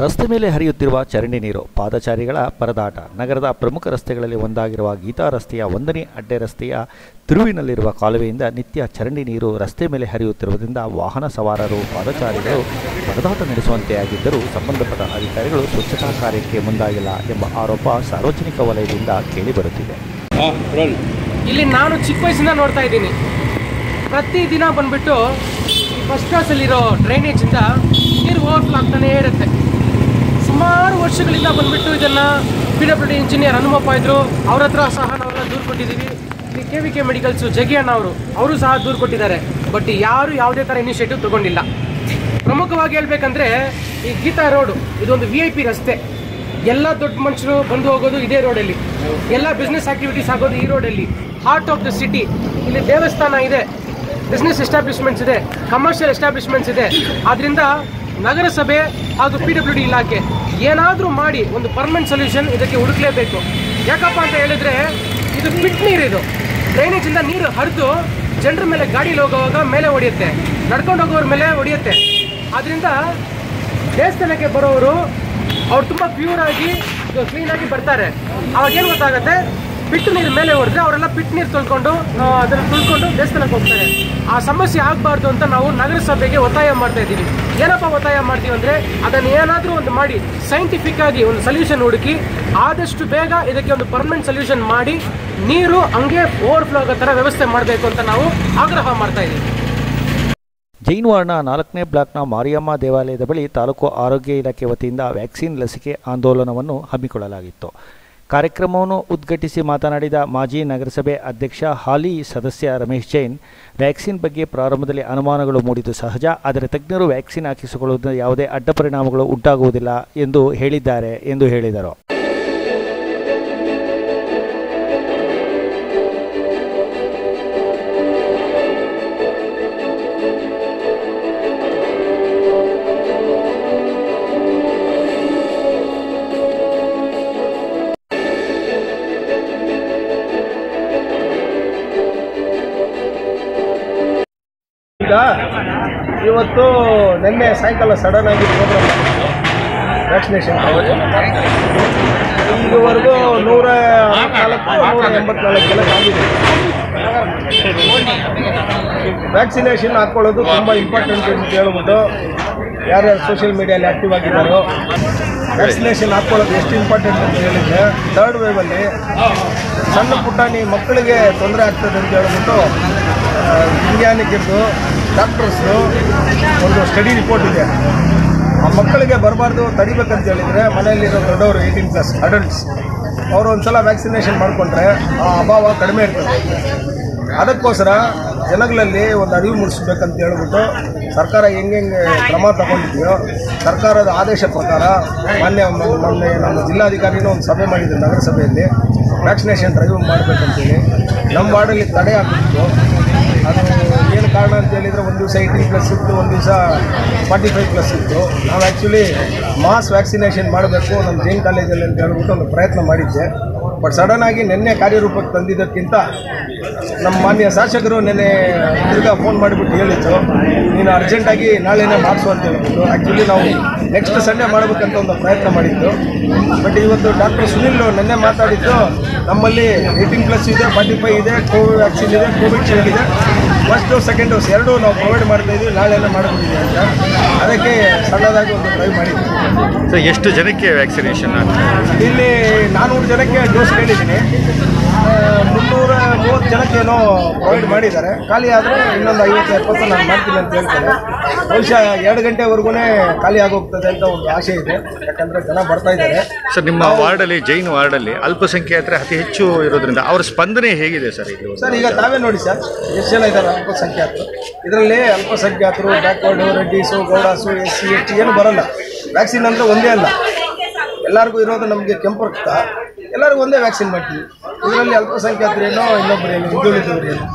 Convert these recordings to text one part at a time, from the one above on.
ರಸ್ತೆ ಮೇಲೆ ಹರಿಯುತ್ತಿರುವ ಚರಂಡಿ ನೀರು ಪಾದಚಾರಿಗಳ ಪರದಾಟ ನಗರದ ಪ್ರಮುಖ ರಸ್ತೆಗಳಲ್ಲಿ ಒಂದಾಗಿರುವ ಗೀತಾ ರಸ್ತೆಯ ಒಂದನೇ ಅಡ್ಡೆ ರಸ್ತೆಯ ತಿರುವಿನಲ್ಲಿರುವ ಕಾಲುವೆಯಿಂದ ನಿತ್ಯ ಚರಂಡಿ ನೀರು ರಸ್ತೆ ಮೇಲೆ ಹರಿಯುತ್ತಿರುವುದರಿಂದ ವಾಹನ ಸವಾರರು ಪಾದಚಾರಿಗಳು ಪರದಾಟ ನಡೆಸುವಂತೆ ಆಗಿದ್ದರೂ ಸಂಬಂಧಪಟ್ಟ ಅಧಿಕಾರಿಗಳು ಸ್ವಚ್ಛತಾ ಕಾರ್ಯಕ್ಕೆ ಮುಂದಾಗಿಲ್ಲ ಎಂಬ ಆರೋಪ ಸಾರ್ವಜನಿಕ ವಲಯದಿಂದ ಕೇಳಿಬರುತ್ತಿದೆ ಇಲ್ಲಿ ನಾನು ಚಿಕ್ಕ ವಯಸ್ಸಿಂದ ನೋಡ್ತಾ ಇದ್ದೀನಿ ಪ್ರತಿದಿನ ಬಂದ್ಬಿಟ್ಟು ಈ ಫಸ್ಟ್ ಕ್ಲಾಸಲ್ಲಿರೋ ಡ್ರೈನೇಜಿಂದ ನೀರು ಓವರ್ಫ್ಲೋ ಆಗ್ತಾನೇ ಇರುತ್ತೆ ಸುಮಾರು ವರ್ಷಗಳಿಂದ ಬಂದ್ಬಿಟ್ಟು ಇದನ್ನು P W D engineer Hanumappa ಇದ್ರು ಅವ್ರ ಹತ್ರ ಸಹ ನಾವೆಲ್ಲ ದೂರು ಕೊಟ್ಟಿದ್ದೀವಿ ಇಲ್ಲಿ ಕೆ ವಿ ಕೆ ಮೆಡಿಕಲ್ಸು ಜಗಿ ಅಣ್ಣ ಅವರು ಅವರು ಸಹ ದೂರು ಕೊಟ್ಟಿದ್ದಾರೆ ಬಟ್ ಯಾರು ಯಾವುದೇ ಥರ ಇನಿಷಿಯೇಟಿವ್ ತಗೊಂಡಿಲ್ಲ ಪ್ರಮುಖವಾಗಿ ಹೇಳ್ಬೇಕಂದ್ರೆ ಈ ಗೀತಾ ರೋಡು ಇದೊಂದು ವಿ ಐ ಪಿ ರಸ್ತೆ ಎಲ್ಲ ದೊಡ್ಡ ಮನುಷ್ಯರು ಬಂದು ಹೋಗೋದು ಇದೇ ರೋಡಲ್ಲಿ ಎಲ್ಲ ಬಿಸ್ನೆಸ್ ಆಕ್ಟಿವಿಟೀಸ್ ಆಗೋದು ಈ ರೋಡಲ್ಲಿ ಹಾರ್ಟ್ ಆಫ್ ದ ಸಿಟಿ ಇಲ್ಲಿ ದೇವಸ್ಥಾನ ಇದೆ ಬಿಸ್ನೆಸ್ ಎಸ್ಟಾಬ್ಲಿಷ್ಮೆಂಟ್ಸ್ ಇದೆ ಕಮರ್ಷಿಯಲ್ ಎಸ್ಟಾಬ್ಲಿಷ್ಮೆಂಟ್ಸ್ ಇದೆ ಆದ್ರಿಂದ ನಗರಸಭೆ ಹಾಗೂ ಪಿ ಡಬ್ಲ್ಯೂ ಡಿ ಇಲಾಖೆ ಏನಾದರೂ ಮಾಡಿ ಒಂದು ಪರ್ಮನೆಂಟ್ ಸೊಲ್ಯೂಷನ್ ಇದಕ್ಕೆ ಹುಡುಕ್ಲೇಬೇಕು ಯಾಕಪ್ಪ ಅಂತ ಹೇಳಿದ್ರೆ ಇದು ಪಿಟ್ ನೀರು ಇದು ಡ್ರೈನೇಜಿಂದ ನೀರು ಹರಿದು ಜನರ ಮೇಲೆ ಗಾಡೀಲಿ ಹೋಗುವಾಗ ಮೇಲೆ ಹೊಡೆಯುತ್ತೆ ನಡ್ಕೊಂಡು ಹೋಗೋರ ಮೇಲೆ ಹೊಡೆಯುತ್ತೆ ಆದ್ರಿಂದ ದೇವಸ್ಥಾನಕ್ಕೆ ಬರೋರು ಅವ್ರು ತುಂಬ ಪ್ಯೂರ್ ಆಗಿ ಕ್ಲೀನ್ ಆಗಿ ಬರ್ತಾರೆ ಅವಾಗ ಏನು ಗೊತ್ತಾಗುತ್ತೆ ಪಿಟ್ಟು ನೀರು ಮೇಲೆ ಹೊಡೆದ್ರೆ ಅವರೆಲ್ಲ ಪಿಟ್ ನೀರು ತೊಳ್ಕೊಂಡು ಆ, ಅದನ್ನ ತುಳ್ಕೊಂಡು ದೇವಸ್ಥಾನಕ್ಕೆ ಹೋಗ್ತಾರೆ ಆ ಸಮಸ್ಯೆ ಆಗಬಾರ್ದು ಅಂತ ನಾವು ನಗರಸಭೆಗೆ ಒತ್ತಾಯ ಮಾಡ್ತಾ ಇದ್ದೀವಿ ಏನಪ್ಪ ಒತ್ತಾಯ ಮಾಡ್ತೀವಿ ಅಂದರೆ ಅದನ್ನು ಏನಾದರೂ ಒಂದು ಮಾಡಿ ಸೈಂಟಿಫಿಕ್ ಆಗಿ ಒಂದು ಸೊಲ್ಯೂಷನ್ ಹುಡುಕಿ ಆದಷ್ಟು ಬೇಗ ಇದಕ್ಕೆ ಒಂದು ಪರ್ಮನೆಂಟ್ ಸೊಲ್ಯೂಷನ್ ಮಾಡಿ ನೀರು ಹಂಗೆ ಓವರ್ಫ್ಲೋ ಆಗೋ ಥರ ವ್ಯವಸ್ಥೆ ಮಾಡಬೇಕು ಅಂತ ನಾವು ಆಗ್ರಹ ಮಾಡ್ತಾ ಇದ್ದೀವಿ ಜೈನ್ವಾರ್ನ ನಾಲ್ಕನೇ ಬ್ಲಾಕ್ನ ಮಾರಿಯಮ್ಮ ದೇವಾಲಯದ ಬಳಿ ತಾಲೂಕು ಆರೋಗ್ಯ ಇಲಾಖೆ ವತಿಯಿಂದ ವ್ಯಾಕ್ಸಿನ್ ಲಸಿಕೆ ಆಂದೋಲನವನ್ನು ಹಮ್ಮಿಕೊಳ್ಳಲಾಗಿತ್ತು ಕಾರ್ಯಕ್ರಮವನ್ನು ಉದ್ಘಾಟಿಸಿ ಮಾತನಾಡಿದ ಮಾಜಿ ನಗರಸಭೆ ಅಧ್ಯಕ್ಷ ಹಾಲಿ ಸದಸ್ಯ ರಮೇಶ್ ಜೈನ್ ವ್ಯಾಕ್ಸಿನ್ ಬಗ್ಗೆ ಪ್ರಾರಂಭದಲ್ಲಿ ಅನುಮಾನಗಳು ಮೂಡಿದ್ದು ಸಹಜ ಆದರೆ ತಜ್ಞರು ವ್ಯಾಕ್ಸಿನ್ ಹಾಕಿಸಿಕೊಳ್ಳುವುದರಿಂದ ಯಾವುದೇ ಅಡ್ಡ ಪರಿಣಾಮಗಳು ಉಂಟಾಗುವುದಿಲ್ಲ ಎಂದು ಹೇಳಿದ್ದಾರೆ ಎಂದು ಹೇಳಿದರು ಈಗ ಇವತ್ತು ನಿನ್ನೆ ಸಾಯಂಕಾಲ ಸಡನ್ ಆಗಿ ಪ್ರೋಗ್ರಾಮ್ ವ್ಯಾಕ್ಸಿನೇಷನ್ ಇದುವರೆಗೂ ನೂರ ನಾಲ್ಕು ನೂರ ಎಂಬತ್ನಾಲ್ಕು ಜನ ಆಗಿದೆ ವ್ಯಾಕ್ಸಿನೇಷನ್ ಹಾಕ್ಕೊಳ್ಳೋದು ತುಂಬ ಇಂಪಾರ್ಟೆಂಟ್ ಅಂತ ಹೇಳ್ಬಿಟ್ಟು ಯಾರ್ಯಾರು ಸೋಷಿಯಲ್ ಮೀಡಿಯಲ್ಲಿ ಆ್ಯಕ್ಟಿವ್ ಆಗಿದ್ದಾರೋ ವ್ಯಾಕ್ಸಿನೇಷನ್ ಹಾಕ್ಕೊಳ್ಳೋದು ಎಷ್ಟು ಇಂಪಾರ್ಟೆಂಟ್ ಅಂತ ಹೇಳಿದ್ರೆ ಥರ್ಡ್ ವೇವಲ್ಲಿ ಸಣ್ಣ ಪುಟ್ಟಾಣಿ ಮಕ್ಕಳಿಗೆ ತೊಂದರೆ ಆಗ್ತದೆ ಅಂತ ಹೇಳ್ಬಿಟ್ಟು ಆ, ವಿಜ್ಞಾನಿಕರದು ಡಾಕ್ಟರ್ಸ್ದು ಒಂದು ಸ್ಟಡಿ ರಿಪೋರ್ಟ್ ಇದೆ ಆ ಮಕ್ಕಳಿಗೆ ಬರಬಾರ್ದು ತಡಿಬೇಕಂತ ಹೇಳಿದರೆ ಮನೆಯಲ್ಲಿರೋ ದೊಡ್ಡವರು ಏಯ್ಟೀನ್ ಪ್ಲಸ್ ಅಡಲ್ಟ್ಸ್ ಅವರು ಒಂದ್ಸಲ ವ್ಯಾಕ್ಸಿನೇಷನ್ ಮಾಡಿಕೊಂಡ್ರೆ ಆ ಅಭಾವ ಕಡಿಮೆ ಇರ್ತದೆ ಅದಕ್ಕೋಸ್ಕರ ಜನಗಳಲ್ಲಿ ಒಂದು ಅರಿವು ಮೂಡಿಸ್ಬೇಕಂತ ಹೇಳ್ಬಿಟ್ಟು ಸರ್ಕಾರ ಹೆಂಗೆಂಗೆ ಕ್ರಮ ತಗೊಂಡಿದೆಯೋ ಸರ್ಕಾರದ ಆದೇಶ ಪ್ರಕಾರ ಮಾನ್ಯ ಮ- ಮೊನ್ನೆ ನಮ್ಮ ಜಿಲ್ಲಾಧಿಕಾರಿನೂ ಒಂದು ಸಭೆ ಮಾಡಿದ್ರು ನಗರಸಭೆಯಲ್ಲಿ ವ್ಯಾಕ್ಸಿನೇಷನ್ ಡ್ರೈವ್ ಮಾಡಬೇಕಂತೇಳಿ ನಮ್ಮ ವಾರ್ಡಲ್ಲಿ ತಡೆ ಹಾಕಿತ್ತು ಅದು ಏನು ಕಾರಣ ಅಂತ ಹೇಳಿದರೆ ಒಂದು ದಿವಸ ಏಯ್ಟೀನ್ ಪ್ಲಸ್ ಇತ್ತು ಒಂದು ದಿವಸ ಫಾರ್ಟಿ ಫೈವ್ ಪ್ಲಸ್ ಇತ್ತು ನಾವು ಆ್ಯಕ್ಚುಲಿ ಮಾಸ್ ವ್ಯಾಕ್ಸಿನೇಷನ್ ಮಾಡಬೇಕು ನಮ್ಮ ಜೈನ್ ಕಾಲೇಜಲ್ಲಿ ಅಂತ ಹೇಳ್ಬಿಟ್ಟು ಒಂದು ಪ್ರಯತ್ನ ಮಾಡಿದ್ದೆ ಬಟ್ ಸಡನ್ ಆಗಿ ನಿನ್ನೆ ಕಾರ್ಯರೂಪಕ್ಕೆ ತಂದಿದ್ದಕ್ಕಿಂತ ನಮ್ಮ ಮಾನ್ಯ ಶಾಸಕರು ನಿನ್ನೆ ತಿರ್ಗಾ ಫೋನ್ ಮಾಡಿಬಿಟ್ಟು ಹೇಳಿದ್ದು ನೀನು ಅರ್ಜೆಂಟಾಗಿ ನಾಳೆನೇ ಮಾಡಿಸು ಅಂತ ಹೇಳ್ಬಿಟ್ಟು ಆ್ಯಕ್ಚುಲಿ ನಾವು ನೆಕ್ಸ್ಟ್ ಸಂಡೇ ಮಾಡಬೇಕಂತ ಒಂದು ಪ್ರಯತ್ನ ಮಾಡಿದ್ದು ಬಟ್ ಇವತ್ತು ಡಾಕ್ಟರ್ ಸುನಿಲ್ ನಿನ್ನೆ ಮಾತಾಡಿದ್ದು ನಮ್ಮಲ್ಲಿ ಏಯ್ಟೀನ್ ಪ್ಲಸ್ ಇದೆ ಫಾರ್ಟಿ ಫೈವ್ ಇದೆ ಕೋವಿಡ್ ವ್ಯಾಕ್ಸಿನ್ ಇದೆ ಕೋವಿಡ್ ಶೀಲ್ಡ್ ಇದೆ ಫಸ್ಟ್ ಡೋಸ್ ಸೆಕೆಂಡ್ ಡೋಸ್ ಎರಡೂ ನಾವು ಪ್ರೊವೈಡ್ ಮಾಡ್ತಾ ಇದ್ವಿ ನಾಳೆನೇ ಮಾಡಿಬಿಟ್ಟಿದ್ದೀವಿ ಅಂತ ಅದಕ್ಕೆ ಸಣ್ಣದಾಗಿ ಒಂದು ಟ್ರೈ ಮಾಡಿದ್ವಿ ಸೊ ಎಷ್ಟು ಜನಕ್ಕೆ ವ್ಯಾಕ್ಸಿನೇಷನ್ ಇಲ್ಲಿ ನಾನ್ನೂರು ಜನಕ್ಕೆ ಡೋಸ್ ಹೇಳಿದ್ದೀನಿ ಆ, ಮುನ್ನೂರ ಮೂವತ್ತು ಜನಕ್ಕೇನೋ ಪ್ರೊವೈಡ್ ಮಾಡಿದ್ದಾರೆ ಖಾಲಿ ಆದರೆ ಇನ್ನೊಂದು ಐವತ್ತು ಎಪ್ಪತ್ತು ನಾನು ಮಾಡ್ತೀನಿ ಅಂತ ಹೇಳ್ತಾರೆ ಬಹುಶಃ ಎರಡು ಗಂಟೆವರೆಗೂ ಖಾಲಿ ಆಗೋಗ್ತದೆ ಅಂತ ಒಂದು ಆಸೆ ಇದೆ ಯಾಕಂದರೆ ಜನ ಬರ್ತಾ ಇದ್ದಾರೆ ಸರ್ ನಿಮ್ಮ ವಾರ್ಡಲ್ಲಿ ಜೈನ್ ವಾರ್ಡಲ್ಲಿ ಅಲ್ಪಸಂಖ್ಯಾತರ ಅತಿ ಹೆಚ್ಚು ಇರೋದ್ರಿಂದ ಅವರ ಸ್ಪಂದನೆ ಹೇಗಿದೆ ಸರ್ ಇಲ್ಲಿ ಸರ್ ಈಗ ತಾವೇ ನೋಡಿ ಸರ್ ಎಷ್ಟು ಜನ ಇದ್ದಾರೆ ಅಲ್ಪಸಂಖ್ಯಾತರು ಇದರಲ್ಲಿ ಅಲ್ಪಸಂಖ್ಯಾತರು backward Reddys Gowdas S C S T ಏನು ಬರಲ್ಲ ವ್ಯಾಕ್ಸಿನ್ ಅಂದರೆ ಒಂದೇ ಅಲ್ಲ ಎಲ್ಲರಿಗೂ ಇರೋದು ನಮಗೆ ಕೆಂಪು ರಕ್ತ ಎಲ್ಲರಿಗೂ ಒಂದೇ ವ್ಯಾಕ್ಸಿನ್ ಮಾಡ್ತೀವಿ ಇದರಲ್ಲಿ ಅಲ್ಪಸಂಖ್ಯಾತರೇನೋ ಇನ್ನೊಬ್ಬರೇನು ಹಿಂದುಳಿದವರೇನು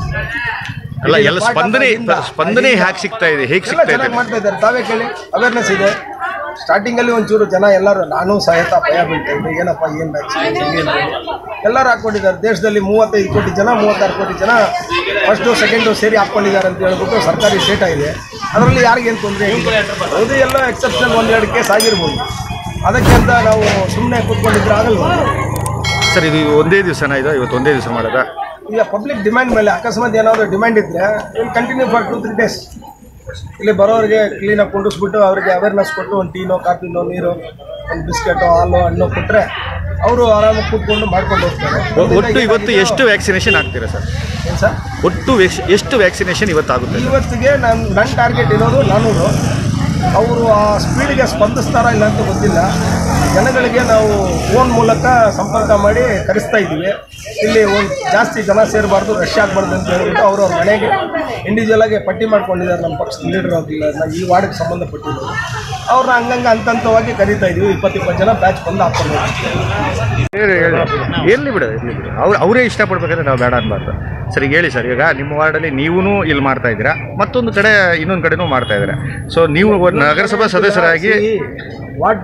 ಅಲ್ಲ ಎಲ್ಲ ಸ್ಪಂದನೆ ಸ್ಪಂದನೆ ಹ್ಯಾಕ್ ಸಿಗ್ತಾ ಇದೆ ಹೇಗೆ ಎಲ್ಲ ಸಿಗ್ತಾ ಇದೆ ಚೆನ್ನಾಗಿ ಮಾಡ್ತಾ ಇದ್ದಾರೆ ತಾವೇ ಕೇಳಿ ಅವೇರ್ನೆಸ್ ಇದೆ ಸ್ಟಾರ್ಟಿಂಗಲ್ಲಿ ಒಂಚೂರು ಜನ ಎಲ್ಲರೂ ನಾನು ಸಹಿತ ಭಯ ಬೀಳ್ತಾ ಇದ್ದೆ ಏನಪ್ಪ ಏನು ವ್ಯಾಕ್ಸಿನೇಷನ್ ಏನು ಎಲ್ಲರೂ ಹಾಕ್ಕೊಂಡಿದ್ದಾರೆ ದೇಶದಲ್ಲಿ ಮೂವತ್ತೈದು ಕೋಟಿ ಜನ ಮೂವತ್ತಾರು ಕೋಟಿ ಜನ ಫಸ್ಟ್ ಡೋಸ್ ಸೆಕೆಂಡ್ ಡೋಸ್ ಸೇರಿ ಹಾಕ್ಕೊಂಡಿದ್ದಾರೆ ಅಂತ ಹೇಳ್ಬಿಟ್ಟು ಸರ್ಕಾರಿ ಡೇಟಾ ಇದೆ ಅದರಲ್ಲಿ ಯಾರಿಗೇನು ತೊಂದರೆ ಇಲ್ಲ ಹೌದು ಎಲ್ಲ ಎಕ್ಸೆಪ್ಷನ್ ಒಂದೆರಡು ಕೇಸ್ ಆಗಿರ್ಬೋದು ಅದಕ್ಕೆ ಅಂತ ನಾವು ಸುಮ್ಮನೆ ಕೂತ್ಕೊಂಡಿದ್ರೆ ಆಗಲ್ವ ಸರ್ ಇದು ಒಂದೇ ದಿವಸನ ಇದು ಇವತ್ತು ಒಂದೇ ದಿವಸ ಮಾಡೋದಾ ಈಗ ಪಬ್ಲಿಕ್ ಡಿಮ್ಯಾಂಡ್ ಮೇಲೆ ಅಕಸ್ಮಾತ್ ಏನಾದರೂ ಡಿಮ್ಯಾಂಡ್ ಇದ್ದರೆ ಇಲ್ಲಿ continue for two three days ಇಲ್ಲಿ ಬರೋರಿಗೆ ಕ್ಲೀನಾಗಿ ಕುಂಡಿಸ್ಬಿಟ್ಟು ಅವರಿಗೆ ಅವೇರ್ನೆಸ್ ಕೊಟ್ಟು ಒಂದು ಟೀನೋ ಕಾಫಿನೋ ನೀರು ಒಂದು ಬಿಸ್ಕೆಟೋ ಹಾಲು ಹಣ್ಣು ಕೊಟ್ಟರೆ ಅವರು ಆರಾಮಾಗಿ ಕೂತ್ಕೊಂಡು ಮಾಡ್ಕೊಂಡು ಹೋಗ್ತಾರೆ ಒಟ್ಟು ಇವತ್ತು ಎಷ್ಟು ವ್ಯಾಕ್ಸಿನೇಷನ್ ಆಗ್ತೀರಾ ಸರ್ ಏನು ಸರ್ ಒಟ್ಟು ವ್ಯಾಕ್ಸ್- ಎಷ್ಟು ವ್ಯಾಕ್ಸಿನೇಷನ್ ಇವತ್ತು ಆಗುತ್ತೆ ಇವತ್ತಿಗೆ ನನ್ನ ನನ್ನ ಟಾರ್ಗೆಟ್ ಇರೋದು ನಾನ್ನೂರು ಅವರು ಆ ಸ್ಪೀಡ್ಗೆ ಸ್ಪಂದಿಸ್ತಾರಾ ಇಲ್ಲ ಅಂತ ಗೊತ್ತಿಲ್ಲ ಜನಗಳಿಗೆ ನಾವು ಫೋನ್ ಮೂಲಕ ಸಂಪರ್ಕ ಮಾಡಿ ಕರೆಸ್ತಾ ಇದ್ದೀವಿ ಇಲ್ಲಿ ಒಂದು ಜಾಸ್ತಿ ಜನ ಸೇರಬಾರ್ದು ರಶ್ ಆಗಬಾರ್ದು ಅಂತ ಹೇಳ್ಬಿಟ್ಟು ಅವರು ಅವ್ರ ಮನೆಗೆ ಇಂಡಿವಿಜುವಲ್ ಆಗಿ ಪಟ್ಟಿ ಮಾಡ್ಕೊಂಡಿದ್ದಾರೆ ನಮ್ಮ ಪಕ್ಷದ ಲೀಡರ್ ಆಗಿಲ್ಲ ನಾವು ಈ ವಾರ್ಡ್ಗೆ ಸಂಬಂಧಪಟ್ಟಿರೋರು ಅವ್ರನ್ನ ಹಂಗಂಗೆ ಹಂತ ಹಂತವಾಗಿ ಕರೀತಾ ಇದ್ದೀವಿ ಇಪ್ಪತ್ತು ಇಪ್ಪತ್ತು ಜನ ಬ್ಯಾಚ್ ಬಂದು ಹಾಕ್ಕೊಂಡು ಹೋಗ್ತೀವಿ. ಹೇಳಿ ಹೇಳಿ ಎಲ್ಲಿ ಬಿಡು ಇರ್ಲಿ ಬಿಡು ಅವ್ರು ಅವರೇ ಇಷ್ಟಪಡ್ಬೇಕಾದ್ರೆ ನಾವು ಬೇಡ ಅನ್ಬಾರ್ದು ಸರಿ ಹೇಳಿ ಸರ್ ಈಗ ನಿಮ್ಮ ವಾರ್ಡಲ್ಲಿ ನೀವೂ ಇಲ್ಲಿ ಮಾಡ್ತಾ ಇದ್ದೀರಾ ಮತ್ತೊಂದು ಕಡೆ ಇನ್ನೊಂದು ಕಡೆನೂ ಮಾಡ್ತಾ ಇದ್ದೀರಾ ಸೊ ನೀವು ಒಬ್ಬ ನಗರಸಭಾ ಸದಸ್ಯರಾಗಿ ವಾರ್ಡ್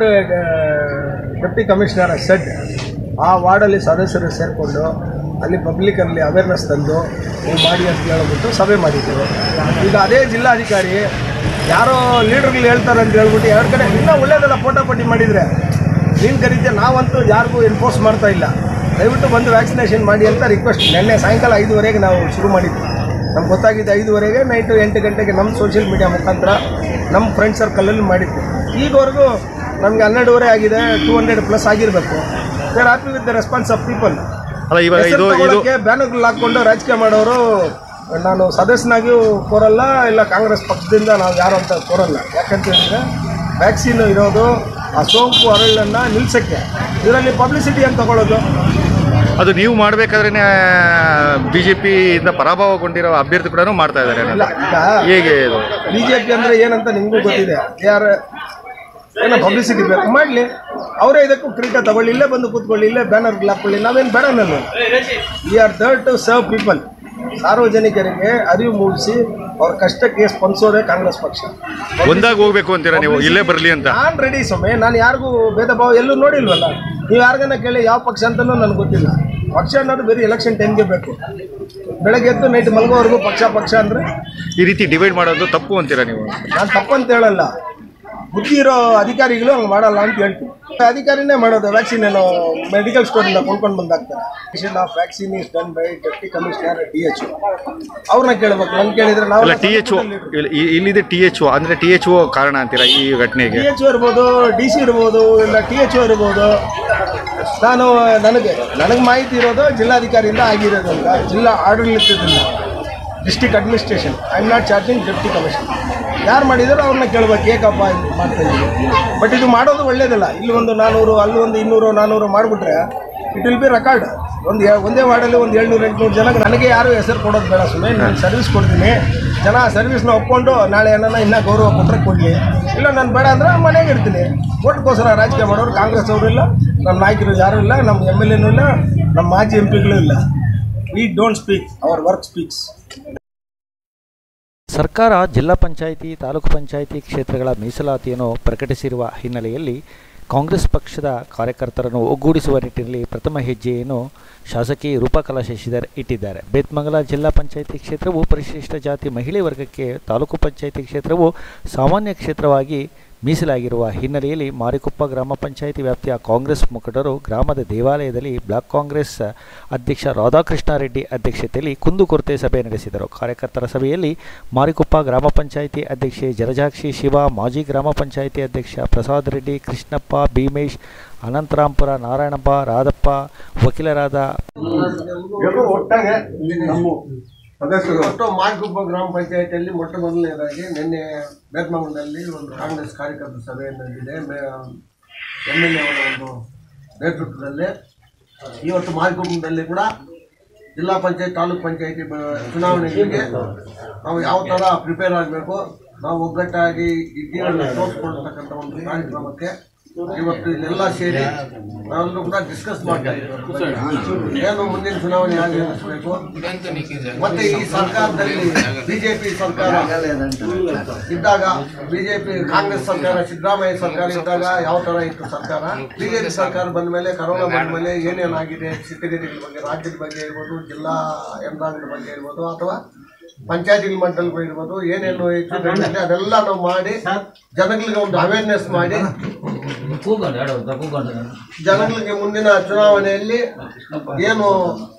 ಡೆಪ್ಟಿ ಕಮಿಷನರ್ ಸೆಡ್ ಆ ವಾರ್ಡಲ್ಲಿ ಸದಸ್ಯರು ಸೇರಿಕೊಂಡು ಅಲ್ಲಿ ಪಬ್ಲಿಕಲ್ಲಿ ಅವೇರ್ನೆಸ್ ತಂದು ನೀವು ಮಾಡಿ ಅಂತ ಹೇಳ್ಬಿಟ್ಟು ಸಭೆ ಮಾಡಿದ್ರು ಈಗ ಅದೇ ಜಿಲ್ಲಾಧಿಕಾರಿ ಯಾರೋ ಲೀಡರ್ಗಳು ಹೇಳ್ತಾರೆ ಅಂತ ಹೇಳ್ಬಿಟ್ಟು ಎರಡು ಕಡೆ ಇನ್ನೂ ಒಳ್ಳೇದೆಲ್ಲ ಫೋಟೋ ಪಟ್ಟಿ ಮಾಡಿದರೆ ನೀನು ಕರೀತೀಯ ನಾವಂತೂ ಯಾರಿಗೂ ಎನ್ಫೋರ್ಸ್ ಮಾಡ್ತಾ ಇಲ್ಲ ದಯವಿಟ್ಟು ಬಂದು ವ್ಯಾಕ್ಸಿನೇಷನ್ ಮಾಡಿ ಅಂತ ರಿಕ್ವೆಸ್ಟ್ ನಿನ್ನೆ ಸಾಯಂಕಾಲ ಐದುವರೆಗೆ ನಾವು ಶುರು ಮಾಡಿದ್ವಿ ನಮ್ಗೆ ಗೊತ್ತಾಗಿದೆ ಐದುವರೆಗೆ ನೈಟು ಎಂಟು ಗಂಟೆಗೆ ನಮ್ಮ ಸೋಷಿಯಲ್ ಮೀಡಿಯಾ ಮುಖಾಂತರ ನಮ್ಮ ಫ್ರೆಂಡ್ ಸರ್ಕಲಲ್ಲಿ ಮಾಡಿದ್ವಿ ಈಗವರೆಗೂ ನಮಗೆ ಹನ್ನೆರಡುವರೆ ಆಗಿದೆ ಟೂ ಹಂಡ್ರೆಡ್ ಪ್ಲಸ್ ಆಗಿರಬೇಕು they are happy with the response of people ಅಲ್ಲ ಇವಾಗ ಇದು ಇದು ಬ್ಯಾನರ್ಗಳು ಹಾಕ್ಕೊಂಡು ರಾಜಕೀಯ ಮಾಡೋರು ನಾನು ಸದಸ್ಯನಾಗಿಯೂ ಕೋರಲ್ಲ ಇಲ್ಲ ಕಾಂಗ್ರೆಸ್ ಪಕ್ಷದಿಂದ ನಾವು ಯಾರು ಅಂತ ಕೋರಲ್ಲ ಯಾಕಂತ ಹೇಳಿದ್ರೆ ವ್ಯಾಕ್ಸಿನ್ ಇರೋದು ಆ ಸೋಂಕು ಹರಳನ್ನು ನಿಲ್ಸಕ್ಕೆ ಇದರಲ್ಲಿ ಪಬ್ಲಿಸಿಟಿ ಅಂತ ತಗೊಳ್ಳೋದು ಅದು ನೀವು ಮಾಡಬೇಕಾದ್ರೆ ಬಿ ಜೆ ಪಿಯಿಂದ ಪರಾಭವಗೊಂಡಿರೋ ಅಭ್ಯರ್ಥಿ ಕೂಡ ಮಾಡ್ತಾ ಇದ್ದಾರೆ ಇಲ್ಲ ಈಗ ಹೇಗೆ ಇದು ಬಿ ಜೆ ಪಿ ಅಂದರೆ ಏನಂತ ನಿಮಗೂ ಗೊತ್ತಿದೆ ಯಾರು ಏನೋ ಪಬ್ಲಿಸಿಟಿ ಬೇಕು ಮಾಡಲಿ ಅವರೇ ಇದಕ್ಕೂ ಕ್ರೀಟ ತಗೊಳ್ಳಿ ಇಲ್ಲೇ ಬಂದು ಕೂತ್ಕೊಳ್ಳಿ ಇಲ್ಲೇ ಬ್ಯಾನರ್ ಹಾಕೊಳ್ಳಿ ನಾವೇನು ಬೇಡನಲ್ಲ we are there to serve people ಸಾರ್ವಜನಿಕರಿಗೆ ಅರಿವು ಮೂಡಿಸಿ ಅವ್ರ ಕಷ್ಟಕ್ಕೆ ಸ್ಪಂದಿಸೋದೇ ಕಾಂಗ್ರೆಸ್ ಪಕ್ಷ ಒಂದಾಗಿ ಹೋಗ್ಬೇಕು ಅಂತೀರಾ ನೀವು ಇಲ್ಲೇ ಬರಲಿ ಅಂತ ನಾನು ರೆಡಿ ಸಮಯ ನಾನು ಯಾರಿಗೂ ಭೇದ ಭಾವ ಎಲ್ಲೂ ನೋಡಿಲ್ವಲ್ಲ ನೀವು ಯಾರಿಗನ್ನ ಕೇಳಿ ಯಾವ ಪಕ್ಷ ಅಂತಲೂ ನನಗೆ ಗೊತ್ತಿಲ್ಲ ಪಕ್ಷ ಅನ್ನೋದು ಬರೀ ಎಲೆಕ್ಷನ್ ಟೈಮ್ಗೆ ಬೇಕು ಬೆಳಗ್ಗೆ ಎದ್ದು ನೈಟ್ ಮಲಗೋವರೆಗೂ ಪಕ್ಷ ಪಕ್ಷ ಅಂದರೆ ಈ ರೀತಿ ಡಿವೈಡ್ ಮಾಡೋದು ತಪ್ಪು ಅಂತೀರಾ ನೀವು ನಾನು ತಪ್ಪಂತ ಹೇಳಲ್ಲ ಬುದ್ಧಿ ಇರೋ ಅಧಿಕಾರಿಗಳು ಹಂಗೆ ಮಾಡಲ್ಲ ಅಂತ ಹೇಳ್ತೀನಿ ಅಧಿಕಾರಿನೇ ಮಾಡೋದು ವ್ಯಾಕ್ಸಿನ್ ಏನೋ ಮೆಡಿಕಲ್ ಸ್ಟೋರಿಂದ ಕೊಂಡ್ಕೊಂಡು ಬಂದಾಗ್ತಾರೆ mission of vaccine is done by deputy commissioner D H ಅವ್ರನ್ನ ಕೇಳಬೇಕು ನನ್ ಕೇಳಿದ್ರೆ ನಾವು ಅಲ್ಲ ಟಿ ಎಚ್ ಒ ಇಲ್ಲಿದೆ ಟಿ ಎಚ್ ಒ ಅಂದರೆ ಟಿ ಎಚ್ ಒ ಕಾರಣ ಅಂತೀರಾ ಈ ಘಟನೆಗೆ ಟಿ ಎಚ್ ಇರ್ಬೋದು ಡಿ ಸಿ ಇರ್ಬೋದು ಇಲ್ಲ ಟಿ ಎಚ್ ಇರ್ಬೋದು ನಾನು ನನಗೆ ನನಗೆ ಮಾಹಿತಿ ಇರೋದು ಜಿಲ್ಲಾಧಿಕಾರಿಯಿಂದ ಆಗಿರೋದು ಅಂತ ಜಿಲ್ಲಾ ಆಡಳಿತದಿಂದ district administration I am not charging deputy commissioner ಯಾರು ಮಾಡಿದಾರೋ ಅವ್ರನ್ನ ಕೇಳ್ಬೇಕು ಏಕಪ್ಪ ಇದು ಮಾಡ್ತಾ ಇದ್ದೀವಿ ಬಟ್ ಇದು ಮಾಡೋದು ಒಳ್ಳೇದಲ್ಲ ಇಲ್ಲಿ ಒಂದು ನಾನ್ನೂರು ಅಲ್ಲಿ ಒಂದು ಇನ್ನೂರು ನಾನ್ನೂರು ಮಾಡಿಬಿಟ್ರೆ ಇಟ್ ವಿಲ್ ಬಿ ರೆಕಾರ್ಡ್ ಒಂದು ಏ- ಒಂದೇ ವಾರ್ಡಲ್ಲಿ ಒಂದು ಏಳ್ನೂರು ಎಂಟುನೂರು ಜನಕ್ಕೆ ನನಗೆ ಯಾರು ಹೆಸರು ಕೊಡೋದು ಬೇಡ ಸುಮ್ಮನೆ ನಾನು ಸರ್ವಿಸ್ ಕೊಡ್ತೀನಿ ಜನ ಸರ್ವಿಸ್ನ ಒಪ್ಕೊಂಡು ನಾಳೆ ಏನಾನ ಇನ್ನೂ ಗೌರವ ಕೊಟ್ಟರೆ ಕೊಡಲಿ ಇಲ್ಲ ನಾನು ಬೇಡ ಅಂದರೆ ಮನೆಗೆ ಇರ್ತೀನಿ ಓಟ್ಗೋಸ್ಕರ ರಾಜಕೀಯ ಮಾಡೋರು ಕಾಂಗ್ರೆಸ್ ಅವರು ಇಲ್ಲ ನಮ್ಮ ನಾಯಕರು ಯಾರೂ ಇಲ್ಲ ನಮ್ಮ ಎಮ್ ಎಲ್ ಎನೂ ಇಲ್ಲ ನಮ್ಮ ಮಾಜಿ ಎಂ ಪಿಗಳು ಇಲ್ಲ we don't speak our work speaks ಸರ್ಕಾರ ಜಿಲ್ಲಾ ಪಂಚಾಯಿತಿ ತಾಲೂಕು ಪಂಚಾಯಿತಿ ಕ್ಷೇತ್ರಗಳ ಮೀಸಲಾತಿಯನ್ನು ಪ್ರಕಟಿಸಿರುವ ಹಿನ್ನೆಲೆಯಲ್ಲಿ ಕಾಂಗ್ರೆಸ್ ಪಕ್ಷದ ಕಾರ್ಯಕರ್ತರನ್ನು ಒಗ್ಗೂಡಿಸುವ ನಿಟ್ಟಿನಲ್ಲಿ ಪ್ರಥಮ ಹೆಜ್ಜೆಯನ್ನು ಶಾಸಕಿ ರೂಪಕಲಾ ಶಶಿಧರ್ ಇಟ್ಟಿದ್ದಾರೆ ಬೇತ್ಮಂಗಲ ಜಿಲ್ಲಾ ಪಂಚಾಯಿತಿ ಕ್ಷೇತ್ರವು ಪರಿಶಿಷ್ಟ ಜಾತಿ ಮಹಿಳೆ ವರ್ಗಕ್ಕೆ ತಾಲೂಕು ಪಂಚಾಯಿತಿ ಕ್ಷೇತ್ರವು ಸಾಮಾನ್ಯ ಕ್ಷೇತ್ರವಾಗಿ ಮೀಸಲಾಗಿರುವ ಹಿನ್ನೆಲೆಯಲ್ಲಿ ಮಾರಿಕೊಪ್ಪ ಗ್ರಾಮ ಪಂಚಾಯಿತಿ ವ್ಯಾಪ್ತಿಯ ಕಾಂಗ್ರೆಸ್ ಮುಖಂಡರು ಗ್ರಾಮದ ದೇವಾಲಯದಲ್ಲಿ ಬ್ಲಾಕ್ ಕಾಂಗ್ರೆಸ್ ಅಧ್ಯಕ್ಷ ರಾಧಾಕೃಷ್ಣ ರೆಡ್ಡಿ ಅಧ್ಯಕ್ಷತೆಯಲ್ಲಿ ಕುಂದುಕೊರತೆ ಸಭೆ ನಡೆಸಿದರು ಕಾರ್ಯಕರ್ತರ ಸಭೆಯಲ್ಲಿ ಮಾರಿಕೊಪ್ಪ ಗ್ರಾಮ ಪಂಚಾಯಿತಿ ಅಧ್ಯಕ್ಷೆ ಜಲಜಾಕ್ಷಿ ಶಿವ ಮಾಜಿ ಗ್ರಾಮ ಪಂಚಾಯಿತಿ ಅಧ್ಯಕ್ಷ ಪ್ರಸಾದ್ ರೆಡ್ಡಿ ಕೃಷ್ಣಪ್ಪ ಭೀಮೇಶ್ ಅನಂತರಾಂಪುರ ನಾರಾಯಣಪ್ಪ ರಾಧಪ್ಪ ವಕೀಲರಾದ ಎಲ್ಲರೂ ಒಟ್ಟಾಗೆ ನಮ್ಮ ಸದಸ್ಯರು ಒಟ್ಟು ಮಾರ್ಗುಬ್ಬ ಗ್ರಾಮ ಪಂಚಾಯತಿಯಲ್ಲಿ ಮೊಟ್ಟ ಮೊದಲನೇದಾಗಿ ನಿನ್ನೆ ಬೇತ್ಮಂಗಲದಲ್ಲಿ ಒಂದು ಕಾಂಗ್ರೆಸ್ ಕಾರ್ಯಕರ್ತರ ಸಭೆ ನಡೆದಿದೆ ಎಮ್ ಎಲ್ ಎ ಅವರ ಒಂದು ನೇತೃತ್ವದಲ್ಲಿ ಇವತ್ತು ಮಾರ್ಗುಬ್ಬದಲ್ಲಿ ಕೂಡ ಜಿಲ್ಲಾ ಪಂಚಾಯತ್ ತಾಲೂಕ್ ಪಂಚಾಯತಿ ಚುನಾವಣೆಗಳಿಗೆ ನಾವು ಯಾವ ಥರ ಪ್ರಿಪೇರ್ ಆಗಬೇಕು ನಾವು ಒಗ್ಗಟ್ಟಾಗಿ ಇದ್ದೀವಿ ಅಂತ ತೋರಿಸ್ಕೊಳ್ತಕ್ಕಂಥ ಒಂದು ಕಾರ್ಯಕ್ರಮಕ್ಕೆ ಇವತ್ತು ಇಲ್ಲೆಲ್ಲ ಸೇರಿ ನಾವೆಲ್ಲರೂ ಕೂಡ ಡಿಸ್ಕಸ್ ಮಾಡ್ತಾ ಇದ್ದೀವಿ ಏನು ಮುಂದಿನ ಚುನಾವಣೆ ಆಗಿ ನಡೆಸಬೇಕು ಮತ್ತೆ ಈ ಸರ್ಕಾರದಲ್ಲಿ ಬಿಜೆಪಿ ಸರ್ಕಾರ ಇದ್ದಾಗ ಬಿಜೆಪಿ ಕಾಂಗ್ರೆಸ್ ಸರ್ಕಾರ ಸಿದ್ದರಾಮಯ್ಯ ಸರ್ಕಾರ ಇದ್ದಾಗ ಯಾವ ತರ ಇತ್ತು ಸರ್ಕಾರ ಬಿಜೆಪಿ ಸರ್ಕಾರ ಬಂದ ಮೇಲೆ ಕರೋನಾ ಬಂದ ಮೇಲೆ ಏನೇನಾಗಿದೆ ಸ್ಥಿತಿಗತಿಗಳ ಬಗ್ಗೆ ರಾಜ್ಯದ ಬಗ್ಗೆ ಇರ್ಬೋದು ಜಿಲ್ಲಾ ಯಂತ್ರಾಂಗದ ಬಗ್ಗೆ ಇರ್ಬೋದು ಅಥವಾ ಪಂಚಾಯತಿ ಮಟ್ಟದಲ್ಲಿ ಇರ್ಬೋದು ಏನೇನು ಹೆಚ್ಚು ಕಡಿಮೆ ಇದೆ ಅದೆಲ್ಲ ನಾವು ಮಾಡಿ ಜನಗಳಿಗೆ ಒಂದು ಅವೇರ್ನೆಸ್ ಮಾಡಿ ಜನಗಳಿಗೆ ಮುಂದಿನ ಚುನಾವಣೆಯಲ್ಲಿ ಏನು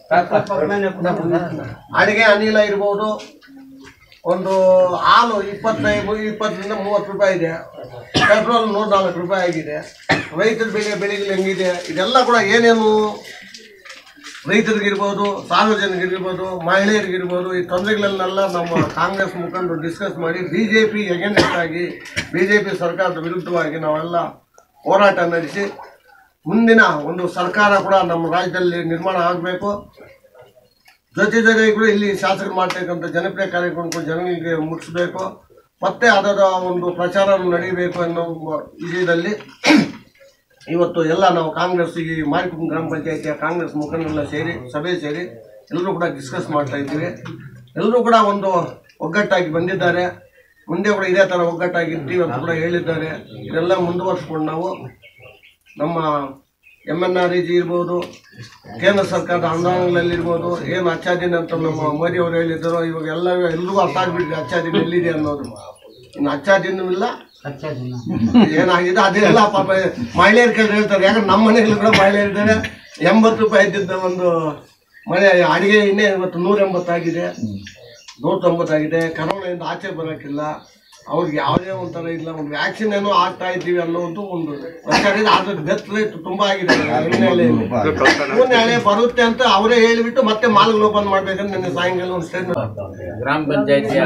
ಅಡಿಗೆ ಅನಿಲ ಇರ್ಬೋದು ಒಂದು ಹಾಲು ಇಪ್ಪತ್ತೈದು ಇಪ್ಪತ್ತರಿಂದ ಮೂವತ್ತು ರೂಪಾಯಿ ಇದೆ ಪೆಟ್ರೋಲ್ ನೂರ ನಾಲ್ಕು ರೂಪಾಯಿ ಆಗಿದೆ ರೈತರ ಬೆಳೆ ಬೆಳೆಗಳು ಹೆಂಗಿದೆ ಇದೆಲ್ಲ ಕೂಡ ಏನೇನು ರೈತರಿಗಿರ್ಬೋದು ಸಾರ್ವಜನಿಕರಿಗಿರ್ಬೋದು ಮಹಿಳೆಯರಿಗಿರ್ಬೋದು ಈ ತೊಂದರೆಗಳನ್ನೆಲ್ಲ ನಮ್ಮ ಕಾಂಗ್ರೆಸ್ ಮುಖಂಡರು ಡಿಸ್ಕಸ್ ಮಾಡಿ ಬಿ ಜೆ ಪಿ ಎಗೇನೆಸ್ಟ್ ಆಗಿ ಬಿ ಜೆ ಪಿ ಸರ್ಕಾರದ ವಿರುದ್ಧವಾಗಿ ನಾವೆಲ್ಲ ಹೋರಾಟ ನಡೆಸಿ ಮುಂದಿನ ಒಂದು ಸರ್ಕಾರ ಕೂಡ ನಮ್ಮ ರಾಜ್ಯದಲ್ಲಿ ನಿರ್ಮಾಣ ಆಗಬೇಕು ಜೊತೆ ಜೊತೆಗೂ ಇಲ್ಲಿ ಶಾಸಕರು ಮಾಡ್ತಕ್ಕಂಥ ಜನಪ್ರಿಯ ಕಾರ್ಯಕ್ರಮಗಳು ಜನಗಳಿಗೆ ಮುಟ್ಟಿಸ್ಬೇಕು ಮತ್ತೆ ಅದರ ಒಂದು ಪ್ರಚಾರ ನಡೀಬೇಕು ಅನ್ನೋ ವಿಷಯದಲ್ಲಿ ಇವತ್ತು ಎಲ್ಲ ನಾವು ಕಾಂಗ್ರೆಸ್ ಈ ಮಾರಿಕುಂಬ ಗ್ರಾಮ ಪಂಚಾಯತಿಯ ಕಾಂಗ್ರೆಸ್ ಮುಖಂಡರೆಲ್ಲ ಸೇರಿ ಸಭೆ ಸೇರಿ ಎಲ್ಲರೂ ಕೂಡ ಡಿಸ್ಕಸ್ ಮಾಡ್ತಾ ಇದ್ದೀವಿ ಎಲ್ಲರೂ ಕೂಡ ಒಂದು ಒಗ್ಗಟ್ಟಾಗಿ ಬಂದಿದ್ದಾರೆ ಮುಂದೆ ಕೂಡ ಇದೇ ಥರ ಒಗ್ಗಟ್ಟಾಗಿರ್ತೀವಿ ಅಂತ ಕೂಡ ಹೇಳಿದ್ದಾರೆ ಇದೆಲ್ಲ ಮುಂದುವರ್ಸ್ಕೊಂಡು ನಾವು ನಮ್ಮ ಎಮ್ ಎನ್ ಆರ್ ಜಿ ಇರ್ಬೋದು ಕೇಂದ್ರ ಸರ್ಕಾರದ ಅನುದಾನಗಳಲ್ಲಿರ್ಬೋದು ಏನು ಅಚ್ಚಾದಿನ ಅಂತ ನಮ್ಮ ಮೋದಿ ಅವರು ಹೇಳಿದ್ರು ಇವಾಗ ಎಲ್ಲ ಎಲ್ರಿಗೂ ಅರ್ಥ ಆಗ್ಬಿಟ್ಟಿದೆ ಅಚ್ಚಾದಿನ ಎಲ್ಲಿದೆ ಅನ್ನೋದು ಇನ್ನು ಅಚ್ಚಾದಿನೂ ಇಲ್ಲ ಏನಾಗಿದೆ ಅದೆಲ್ಲ ಪಾಪ ಮಹಿಳೆಯರ ಕೈ ಹೇಳ್ತಾರೆ ಯಾಕಂದ್ರೆ ನಮ್ಮ ಮನೆಯಲ್ಲಿ ಕೂಡ ಮಹಿಳೆಯರಿದ್ದಾರೆ ಎಂಬತ್ತು ರೂಪಾಯಿ ಇದ್ದಿದ್ದ ಒಂದು ಮನೆ ಅಡಿಗೆ ಇನ್ನೇ ಇವತ್ತು ನೂರ ಎಂಬತ್ತಾಗಿದೆ ನೂರ ತೊಂಬತ್ತಾಗಿದೆ ಕರೋನಾದಿಂದ ಆಚೆ ಬರೋಕ್ಕಿಲ್ಲ ಅವ್ರಿಗೆ ಯಾವುದೇ ಒಂಥರ ಇಲ್ಲ ಒಂದು ವ್ಯಾಕ್ಸಿನ್ ಏನೋ ಆಗ್ತಾ ಇದ್ದೀವಿ ಅನ್ನೋದು ಒಂದು ಪ್ರಚಾರ ಇದೆ ಅದ್ರ ಡೆತ್ ರೇಟ್ ತುಂಬಾ ಆಗಿದೆ ಹಿನ್ನೆಲೆಯಲ್ಲಿ. ಮೂರನೇ ಅಲೆ ಬರುತ್ತೆ ಅಂತ ಅವರೇ ಹೇಳಿಬಿಟ್ಟು ಮತ್ತೆ ಮಾಲ್ಗಳು ಓಪನ್ ಮಾಡ್ಬೇಕಂತ ನಿನ್ನೆ ಸಾಯಂಕಾಲ ಒಂದು ಸ್ಟೇಟ್ಮೆಂಟ್ ಗ್ರಾಮ ಪಂಚಾಯತಿಯ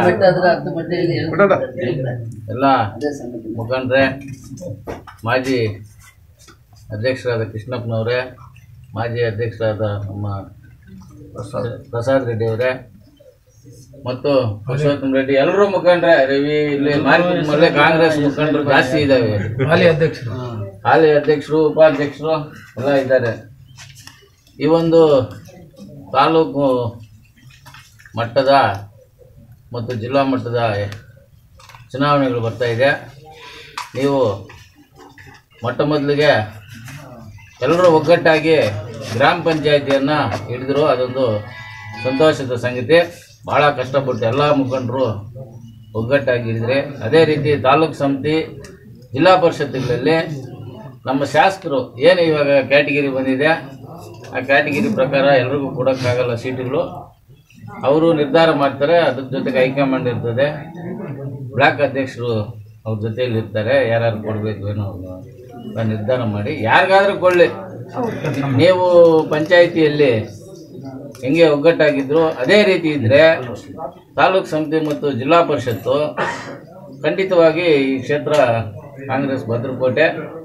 ಎಲ್ಲ ಮುಖಂಡರೇ ಮಾಜಿ ಅಧ್ಯಕ್ಷರಾದ ಕೃಷ್ಣಪ್ಪನವರೇ ಮಾಜಿ ಅಧ್ಯಕ್ಷರಾದ ನಮ್ಮ ಪ್ರಸಾದ್ ರೆಡ್ಡಿ ಅವರೇ ಮತ್ತು ಪುರುಷೋತ್ತಮ ರೆಡ್ಡಿ ಎಲ್ಲರೂ ಮುಖಂಡ್ರೆ ರವಿ ಇಲ್ಲಿ ಮಾರ್ಕೆಟ್ನಲ್ಲೇ ಕಾಂಗ್ರೆಸ್ ಮುಖಂಡರು ಜಾಸ್ತಿ ಇದ್ದಾವೆ ಹಾಲಿ ಅಧ್ಯಕ್ಷರು ಹಾಲಿ ಅಧ್ಯಕ್ಷರು ಉಪಾಧ್ಯಕ್ಷರು ಎಲ್ಲ ಇದ್ದಾರೆ ಈ ಒಂದು ತಾಲೂಕು ಮಟ್ಟದ ಮತ್ತು ಜಿಲ್ಲಾ ಮಟ್ಟದ ಚುನಾವಣೆಗಳು ಬರ್ತಾ ಇದೆ ನೀವು ಮೊಟ್ಟ ಮೊದಲಿಗೆ ಎಲ್ಲರೂ ಒಗ್ಗಟ್ಟಾಗಿ ಗ್ರಾಮ ಪಂಚಾಯತಿಯನ್ನು ಹಿಡಿದ್ರು ಅದೊಂದು ಸಂತೋಷದ ಸಂಗತಿ ಭಾಳ ಕಷ್ಟಪಟ್ಟು ಎಲ್ಲ ಮುಖಂಡರು ಒಗ್ಗಟ್ಟಾಗಿ ಹಿಡಿದ್ರೆ ಅದೇ ರೀತಿ ತಾಲೂಕು ಸಮಿತಿ ಜಿಲ್ಲಾ ಪರಿಷತ್ತುಗಳಲ್ಲಿ ನಮ್ಮ ಶಾಸಕರು ಏನು ಇವಾಗ ಕ್ಯಾಟಗಿರಿ ಬಂದಿದೆ ಆ ಕ್ಯಾಟಗಿರಿ ಪ್ರಕಾರ ಎಲ್ರಿಗೂ ಕೊಡೋಕ್ಕಾಗಲ್ಲ ಸೀಟುಗಳು ಅವರು ನಿರ್ಧಾರ ಮಾಡ್ತಾರೆ ಅದ್ರ ಜೊತೆಗೆ ಹೈಕಮಾಂಡ್ ಇರ್ತದೆ ಬ್ಲಾಕ್ ಅಧ್ಯಕ್ಷರು ಅವ್ರ ಜೊತೆಯಲ್ಲಿ ಇರ್ತಾರೆ ಯಾರ್ಯಾರು ಕೊಡಬೇಕು ಏನೋ ಅವ್ರನ್ನ ನಿರ್ಧಾರ ಮಾಡಿ ಯಾರಿಗಾದ್ರೂ ಕೊಳ್ಳಿ ನೀವು ಪಂಚಾಯಿತಿಯಲ್ಲಿ ಹೆಂಗೆ ಒಗ್ಗಟ್ಟಾಗಿದ್ರು ಅದೇ ರೀತಿ ಇದ್ರೆ ತಾಲೂಕು ಸಮಿತಿ ಮತ್ತು ಜಿಲ್ಲಾ ಪರಿಷತ್ತು ಖಂಡಿತವಾಗಿ ಈ ಕ್ಷೇತ್ರ ಕಾಂಗ್ರೆಸ್ ಭದ್ರಕೋಟೆ